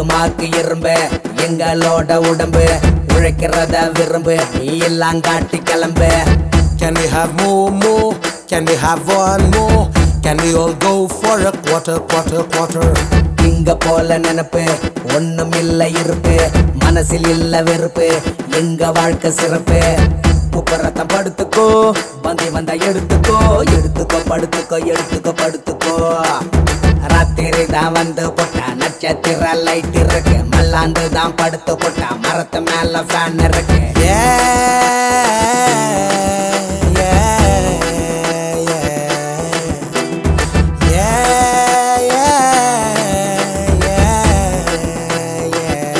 மாக்கு இரும்பு எங்களோட உடம்பு உழைக்கிறத விரும்பு நீ எல்லாம் காட்டி கிளம்பு Can we have more, more? Can we have one more? Can we all go for a quarter, quarter, quarter? இங்க போல நினைப்பு ஒண்ணும் இல்ல இருப்பு மனசில் இல்ல வெறுப்பு எங்க வாழ்க்கை சிறப்பு குப்பரத்தம் படுத்துக்கோ பந்தி வந்தா எடுத்துக்கோ எடுத்துக்கோ படுத்துக்கோ எடுத்துக்கோ படுத்துக்கோ ராத்திரி தான் வந்து போட்டா நட்சத்திர லைட் இருக்கு மல்லாந்து தான் படுத்து போட்டா மரத்து மேல ஃபேன் இருக்கு Yeah, yeah, yeah. Yeah, yeah, yeah,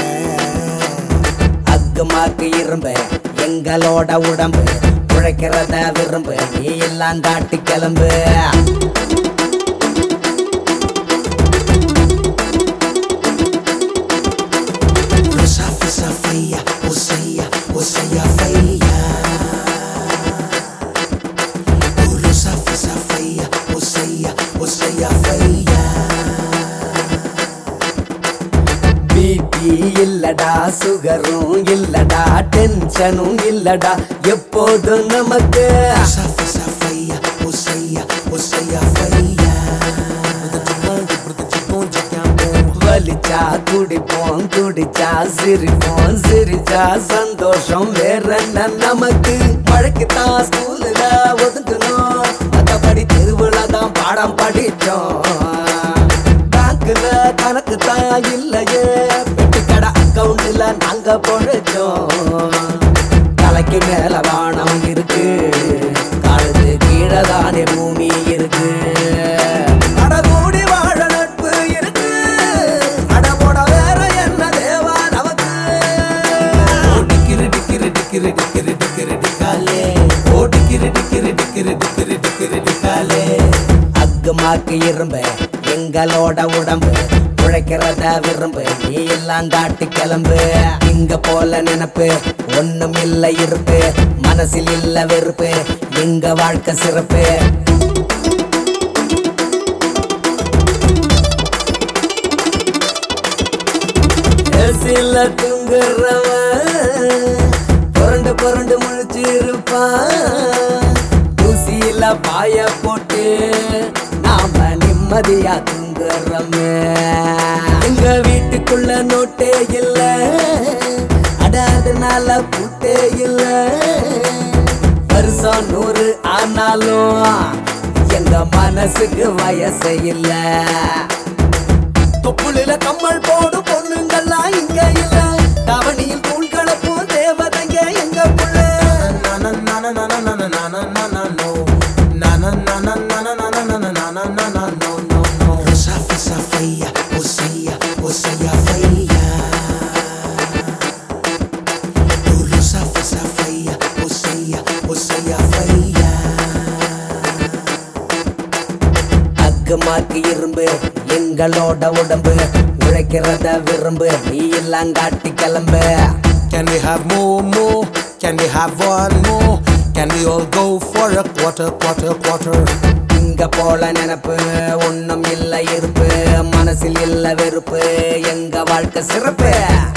yeah. அக்கு மாக்கு இரும்பு எங்களோட உடம்பு உழைக்கிறத விரும்பு நீ எல்லாம் காட்டி கிளம்பு Safi safia, usia, usia feia. Uru safi safia, usia, usia feia. BP இல்லடா சுகரும் இல்லடா டென்ஷனும் இல்லடா எப்போதும் நமக்கு Safi safia, usia, usia feia. வலிச்சா குடிப்போம் குடிச்சா சிரிப்போம் சிரிச்சா சந்தோஷம் வேற என்ன நமக்கு மழைக்கு தான் ஸ்கூல்ல ஒதுங்கணும் மத்தபடி திருவிழா தான் பாடம் படிச்சோம் பேங்க்ல கணக்கு தான் இல்லையே பெட்டி கடை அக்கவுண்ட்ல நாங்க பொழைச்சோம் தலைக்கு மேல வானம் இருக்கு காலுக்கு கீழே தானே பூமி இருக்கு அட கூடி வாழ நட்பு இருக்கு அட போட வேற என்ன தேவா நமக்கு ஓடிக்கிரு டிக்கிரு டிக்கிரு டிக்கிரு டிக்கிரு டிக்காலே ஓடிக்கிரு டிக்கிரு டிக்கிரு டிக்கிரு டிக்கிரு டிக்காலே அக்கு மாக்கு இரும்பு எங்களோட உடம்பு உழைக்கிறத விரும்பு நீ எல்லாம் காட்டி கிளம்பு இங்க போல நினைப்பு ஒண்ணும் இல்ல இருப்பு மனசில் இல்ல வெறுப்பு எங்க வாழ்க்கை சிறப்பு ஏசில தூங்குறவன் புரண்டு புரண்டு முழிச்சிருப்பான் தூசியில பாய போட்டு நாம நிம்மதியா தூங்குறோமே எங்க வீட்டுக்குள்ள நோட்டே இல்ல அட அதனால பூட்டே இல்ல வருஷம் நூறு ஆனாலும் எங்க மனசுக்கு வயசு இல்ல தொப்புளில கம்மல் போடும் பொண்ணுங்கெல்லாம் இங்க இல்ல தவணியில் தூள் கலப்பும் தேவதைங்க எங்க புள்ள Safi safia, usia, usia feia. Uru safi safia, usia, usia feia. அக்கு மாக்கு இரும்பு எங்களோட உடம்பு உழைக்கிறத விரும்பு நீ எல்லாம் காட்டி கிளம்பு Can we have more, more? Can we have one more? Can we all go for a quarter, quarter, quarter? இங்க போல நினப்பு ஒண்ணும் இல்ல இருப்பு மனசில் இல்ல வெறுப்பு எங்க வாழ்க்கை சிறப்பு